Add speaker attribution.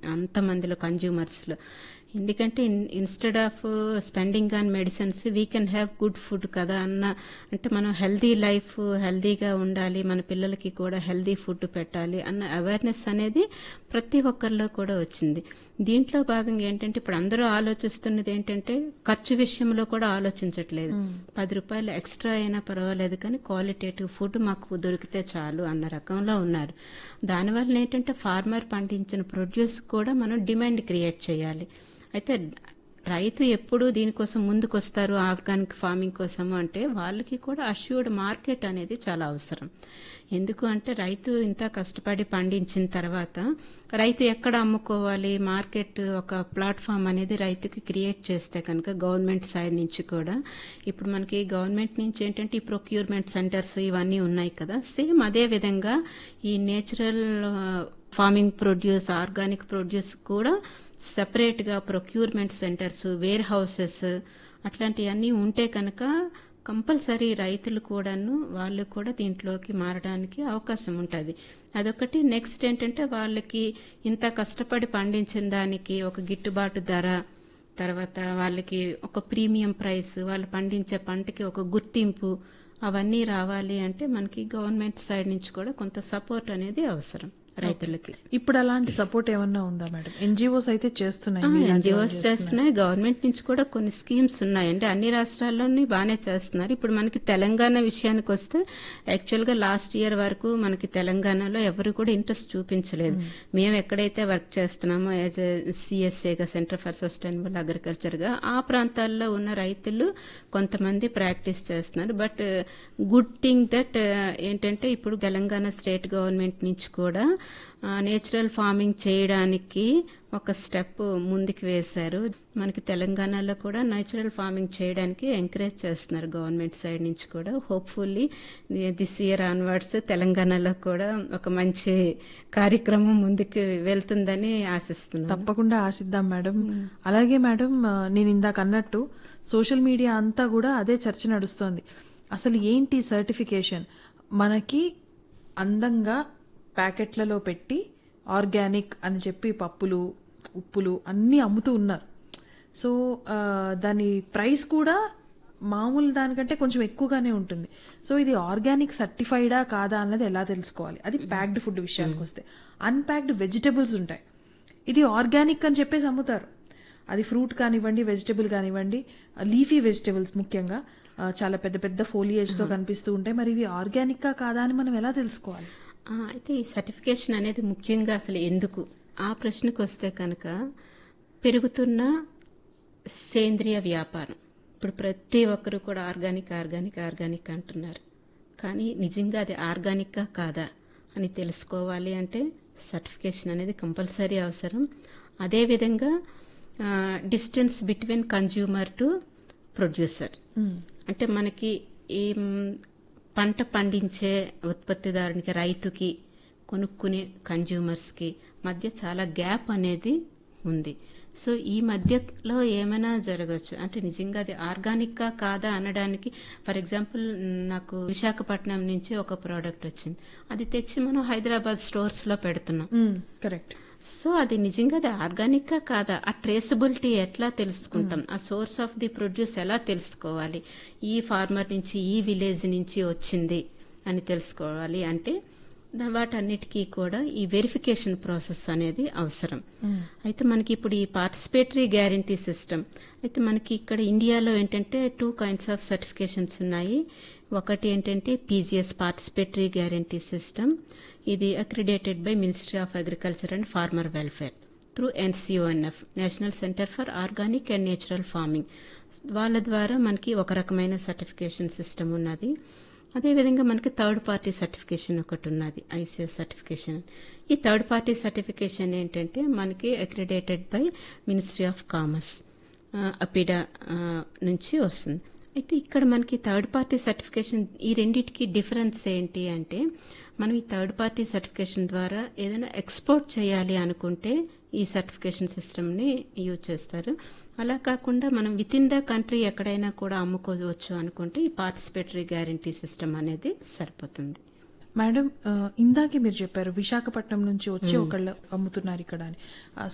Speaker 1: అంతమందిలో కన్జ్యూమర్స్లో ఎందుకంటే instead of spending on medicines we can have good food కదా అన్న అంటే మనం హెల్దీ లైఫ్ హెల్దీగా ఉండాలి మన పిల్లలకి కూడా హెల్దీ ఫుడ్ పెట్టాలి అన్న అవేర్నెస్ అనేది ప్రతి ఒక్కరిలో కూడా వచ్చింది దీంట్లో భాగంగా ఏంటంటే ఇప్పుడు అందరూ ఆలోచిస్తున్నది ఏంటంటే ఖర్చు విషయంలో కూడా ఆలోచించట్లేదు పది రూపాయలు ఎక్స్ట్రా అయినా పర్వాలేదు కానీ క్వాలిటేటివ్ ఫుడ్ మాకు దొరికితే చాలు అన్న రకంలో ఉన్నారు దానివల్ల ఏంటంటే ఫార్మర్ పండించిన ప్రొడ్యూస్ కూడా మనం డిమాండ్ క్రియేట్ చేయాలి అయితే రైతు ఎప్పుడు దీనికోసం ముందుకు వస్తారు ఆర్గానిక్ ఫార్మింగ్ కోసము అంటే వాళ్ళకి కూడా అష్యూర్డ్ మార్కెట్ అనేది చాలా అవసరం ఎందుకు అంటే రైతు ఇంత కష్టపడి పండించిన తర్వాత రైతు ఎక్కడ అమ్ముకోవాలి మార్కెట్ ఒక ప్లాట్ఫామ్ అనేది రైతుకి క్రియేట్ చేస్తే కనుక గవర్నమెంట్ సైడ్ నుంచి కూడా ఇప్పుడు మనకి గవర్నమెంట్ నుంచి ఏంటంటే ఈ ప్రొక్యూర్మెంట్ సెంటర్స్ ఇవన్నీ ఉన్నాయి కదా సేమ్ అదే విధంగా ఈ natural farming produce organic produce కూడా సెపరేట్గా ప్రొక్యూర్మెంట్ సెంటర్స్ వేర్ హౌసెస్ అట్లాంటివన్నీ ఉంటే కనుక కంపల్సరీ రైతులు కూడాను వాళ్ళు కూడా దీంట్లోకి మారడానికి అవకాశం ఉంటుంది అదొకటి నెక్స్ట్ ఏంటంటే వాళ్ళకి ఇంత కష్టపడి పండించిన దానికి ఒక గిట్టుబాటు ధర తర్వాత వాళ్ళకి ఒక ప్రీమియం ప్రైస్ వాళ్ళు పండించే పంటకి ఒక గుర్తింపు అవన్నీ రావాలి అంటే మనకి గవర్నమెంట్ సైడ్ నుంచి కూడా కొంత సపోర్ట్ అనేది అవసరం రైతులకి
Speaker 2: ఇప్పుడు అలాంటి సపోర్ట్ ఏమన్నా ఉందా మేడం ఎన్జిఓస్ అయితే చేస్తున్నాయి మీలాంటి
Speaker 1: ఎన్జిఓస్ చేస్తున్నాయి గవర్నమెంట్ నుంచి కూడా కొన్ని స్కీమ్స్ ఉన్నాయి అంటే అన్ని రాష్ట్రాల్లోని బాగానే చేస్తున్నారు ఇప్పుడు మనకి తెలంగాణ విషయానికి వస్తే యాక్చువల్ గా లాస్ట్ ఇయర్ వరకు మనకి తెలంగాణలో ఎవరు కూడా ఇంట్రెస్ట్ చూపించలేదు మేము ఎక్కడైతే వర్క్ చేస్తున్నామో యాజ్ సిఎస్ఏగా సెంటర్ ఫర్ సస్టైనబుల్ అగ్రికల్చర్ గా ఆ ప్రాంతాల్లో ఉన్న రైతులు కొంతమంది ప్రాక్టీస్ చేస్తున్నారు బట్ గుడ్ థింగ్ దట్ ఏంటంటే ఇప్పుడు తెలంగాణ స్టేట్ గవర్నమెంట్ నుంచి కూడా నేచురల్ ఫార్మింగ్ చేయడానికి ఒక స్టెప్ ముందుకు వేశారు మనకి తెలంగాణలో కూడా నేచురల్ ఫార్మింగ్ చేయడానికి ఎంకరేజ్ చేస్తున్నారు గవర్నమెంట్ సైడ్ నుంచి కూడా హోప్ఫుల్లీ దిస్ ఇయర్ ఆన్వర్డ్స్ తెలంగాణలో కూడా ఒక మంచి కార్యక్రమం ముందుకు వెళ్తుందని ఆశిస్తున్నాను
Speaker 2: తప్పకుండా ఆశిద్దాం మేడం అలాగే మేడం ఆ, నేను ఇందాక అన్నట్టు సోషల్ మీడియా అంతా కూడా అదే చర్చ నడుస్తోంది అసలు ఏంటి సర్టిఫికేషన్ మనకి అందంగా ప్యాకెట్లలో పెట్టి ఆర్గానిక్ అని చెప్పి పప్పులు ఉప్పులు అన్నీ అమ్ముతూ ఉన్నారు సో ఆ, దాని ప్రైస్ కూడా మామూలు దానికంటే కొంచెం ఎక్కువగానే ఉంటుంది సో ఇది ఆర్గానిక్ సర్టిఫైడా కాదా అన్నది ఎలా తెలుసుకోవాలి అది ప్యాక్డ్ ఫుడ్ విషయానికి వస్తే అన్ప్యాక్డ్ వెజిటబుల్స్ ఉంటాయి ఇది ఆర్గానిక్ అని చెప్పేసి అమ్ముతారు అది ఫ్రూట్ కానివ్వండి వెజిటబుల్ కానివ్వండి లీఫీ వెజిటబుల్స్ ముఖ్యంగా ఆ, చాలా పెద్ద పెద్ద foliage తో కనిపిస్తూ ఉంటాయి మరి ఇవి ఆర్గానిక్గా కాదా అని మనం ఎలా తెలుసుకోవాలి
Speaker 1: ఆ, అయితే ఈ సర్టిఫికేషన్ అనేది ముఖ్యంగా అసలు ఎందుకు ఆ ప్రశ్నకు వస్తే కనుక పెరుగుతున్న సేంద్రియ వ్యాపారం ఇప్పుడు ప్రతి ఒక్కరు కూడా ఆర్గానిక్ ఆర్గానిక్ ఆర్గానిక్ అంటున్నారు కానీ నిజంగా అది ఆర్గానిక్గా కాదా అని తెలుసుకోవాలి అంటే సర్టిఫికేషన్ అనేది కంపల్సరీ అవసరం అదేవిధంగా distance between consumer to producer అంటే మనకి ఈ మ్, పంట పండించే ఉత్పత్తిదారునికి రైతుకి కొనుక్కునే కన్జ్యూమర్స్కి మధ్య చాలా గ్యాప్ అనేది ఉంది సో ఈ మధ్యలో ఏమైనా జరగచ్చు అంటే నిజంగా అది ఆర్గానిక్గా కాదా అనడానికి ఫర్ ఎగ్జాంపుల్ నాకు విశాఖపట్నం నుంచి ఒక ప్రోడక్ట్ వచ్చింది అది తెచ్చి మనం హైదరాబాద్ స్టోర్స్లో పెడుతున్నాం
Speaker 2: కరెక్ట్
Speaker 1: సో అది నిజంగా అది ఆర్గానిక్ గా కాదా ఆ ట్రేసబిలిటీ ఎట్లా తెలుసుకుంటాం ఆ సోర్స్ ఆఫ్ ది ప్రొడ్యూస్ ఎలా తెలుసుకోవాలి ఈ ఫార్మర్ నుంచి ఈ విలేజ్ నుంచి వచ్చింది అని తెలుసుకోవాలి అంటే దా- వాటన్నిటికీ కూడా ఈ వెరిఫికేషన్ ప్రాసెస్ అనేది అవసరం అయితే మనకి ఇప్పుడు ఈ పార్టిసిపేటరీ గ్యారంటీ సిస్టమ్ అయితే మనకి ఇక్కడ ఇండియాలో ఏంటంటే టూ కైండ్స్ ఆఫ్ సర్టిఫికేషన్స్ ఉన్నాయి ఒకటి ఏంటంటే పీజీఎస్ పార్టిసిపేటరీ గ్యారంటీ సిస్టమ్ ఇది accredited by ministry of agriculture and farmer welfare through NCONF national centre for organic and natural farming వాళ్ళ ద్వారా మనకి ఒక రకమైన సర్టిఫికేషన్ సిస్టమ్ ఉన్నది అదేవిధంగా మనకి థర్డ్ పార్టీ సర్టిఫికేషన్ ఒకటి ఉన్నది ఐసిఎస్ సర్టిఫికేషన్ ఈ థర్డ్ పార్టీ సర్టిఫికేషన్ ఏంటంటే మనకి accredited by ministry of commerce APEDA నుంచి వస్తుంది అయితే ఇక్కడ మనకి థర్డ్ పార్టీ సర్టిఫికేషన్ ఈ రెండింటికి డిఫరెన్స్ ఏంటి అంటే మనం ఈ థర్డ్ పార్టీ సర్టిఫికేషన్ ద్వారా ఏదైనా ఎక్స్పోర్ట్ చేయాలి అనుకుంటే ఈ సర్టిఫికేషన్ సిస్టమ్ని యూజ్ చేస్తారు అలా కాకుండా మనం విత్ ఇన్ ద కంట్రీ ఎక్కడైనా కూడా అమ్ముకోవచ్చు అనుకుంటే ఈ పార్టిసిపేటరీ గ్యారంటీ సిస్టమ్ అనేది సరిపోతుంది
Speaker 2: మేడం ఆ, ఇందాకే మీరు చెప్పారు విశాఖపట్నం నుంచి వచ్చి ఒకళ్ళు అమ్ముతున్నారు ఇక్కడ అని ఆ,